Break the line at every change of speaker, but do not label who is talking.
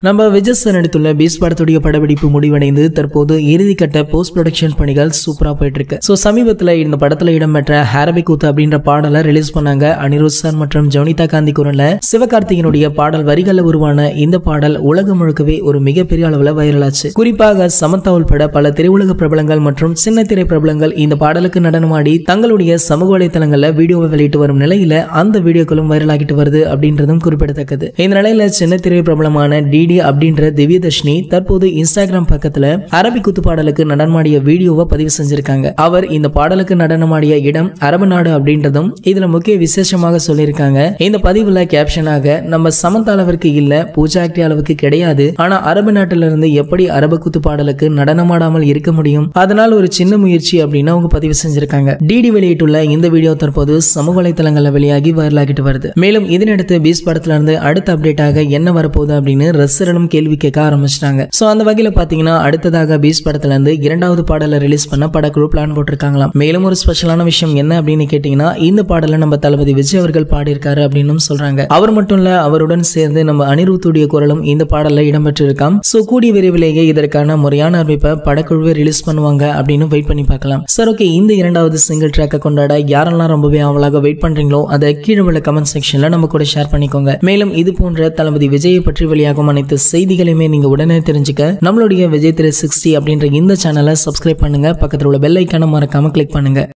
நம்ம விஜய் சார் நடித்துள்ள பீஸ் படத்துடைய படப்பிடிப்பு முடிவடைந்து தற்போது இறுதிக்கட்ட போஸ்ட் ப்ரொடக்ஷன் பணிகள் சூப்பரா போயிட்டு இருக்கு ஸோ சமீபத்தில் இந்த படத்துல இடம்பெற்ற ஹாரபி கூத்து அப்படின்ற பாடலை ரிலீஸ் பண்ணாங்க அனிருத் சார் மற்றும் ஜவுனிதா காந்தி குரல்ல சிவகார்த்திகனுடைய பாடல் வரிகளில் உருவான இந்த பாடல் உலகம் முழுக்கவே ஒரு மிகப்பெரிய அளவில் வைரல் ஆச்சு குறிப்பாக சமந்தா உள்பட பல திரையுலக பிரபலங்கள் மற்றும் சின்ன திரை பிரபலங்கள் இந்த பாடலுக்கு நடனமாடி தங்களுடைய சமூக வலைதளங்கள்ல வீடியோவை வெளியிட்டு வரும் நிலையில அந்த வீடியோக்களும் வைரல் ஆகிட்டு வருது அப்படின்றதும் குறிப்பிடத்தக்கது இந்த நிலையில சின்ன திரை பிரபலமான டிடி அப்படின்ற திவ்யதர்ஷினி தற்போது இன்ஸ்டாகிராம் பக்கத்துல அரபி குத்து பாடலுக்கு நடனமாடிய வீடியோவை பதிவு செஞ்சிருக்காங்க அவர் இந்த பாடலுக்கு நடனமாடிய இடம் அரபு நாடு அப்படின்றதும் இதுல முக்கிய விசேஷமாக சொல்லியிருக்காங்க இந்த பதிவுல கேப்ஷனாக நம்ம சமந்த அளவிற்கு இல்ல பூஜா ஆக்டி அளவுக்கு கிடையாது ஆனா அரபு நாட்டில இருந்து எப்படி அரபு குத்து பாடலுக்கு நடனமாடாமல் இருக்க முடியும் அதனால் ஒரு சின்ன முயற்சி அப்படின்னு அவங்க பதிவு செஞ்சிருக்காங்க டிடி வெளியிட்டுள்ள இந்த வீடியோ தற்போது சமூக வலைதளங்கள்ல வெளியாகி வைரலாகிட்டு வருது மேலும் இதனடுத்து பீஸ் படத்துல இருந்து அடுத்த அப்டேட்டாக என்ன வரப்போகுது அப்படின்னு ரசிகர்களும் கேள்வி கேட்க ஆரம்பிச்சிட்டாங்க சோ அந்த வகையில பாத்தீங்கன்னா அடுத்ததாக பீஸ் படத்துல இருந்து இரண்டாவது பாடலை ரிலீஸ் பண்ண படக்குழு பிளான் போட்டிருக்காங்களாம் மேலும் ஒரு ஸ்பெஷலான விஷயம் என்ன அப்படின்னு கேட்டீங்கன்னா இந்த பாடலை நம்ம தளபதி விஜய் அவர்கள் பாடியிருக்காரு அப்படின்னு சொல்றாங்க அவர் மட்டும் இல்ல அவருடன் சேர்ந்து நம்ம அனிருத்துடைய குரலும் இந்த பாடல்ல இடம்பெற்றிருக்காம் சோ கூடிய விரைவிலேயே இதற்கான முறையான அறிவிப்பை படக்குழுவை ரிலீஸ் பண்ணுவாங்க அப்படின்னு வெயிட் பண்ணி பார்க்கலாம் சார் ஓகே இந்த இரண்டாவது சிங்கிள் ட்ராக்கை கொண்டாட யாரெல்லாம் ரொம்பவே அவளாக வெயிட் பண்றீங்களோ அதை கீழே உள்ள கமெண்ட் செக்ஷன்ல நம்ம கூட ஷேர் பண்ணிக்கோங்க மேலும் இது போன்ற தளபதி விஜயை பற்றி வெளியாகும் அனைத்து செய்திகளையுமே நீங்க உடனே தெரிஞ்சுக்க நம்மளுடைய விஜய் த்ரீ சிக்ஸ்டி அப்படின்ற இந்த சேனலை சப்ஸ்கிரைப் பண்ணுங்க பக்கத்தில் உள்ள பெல் ஐக்கான மறக்காம கிளிக் பண்ணுங்க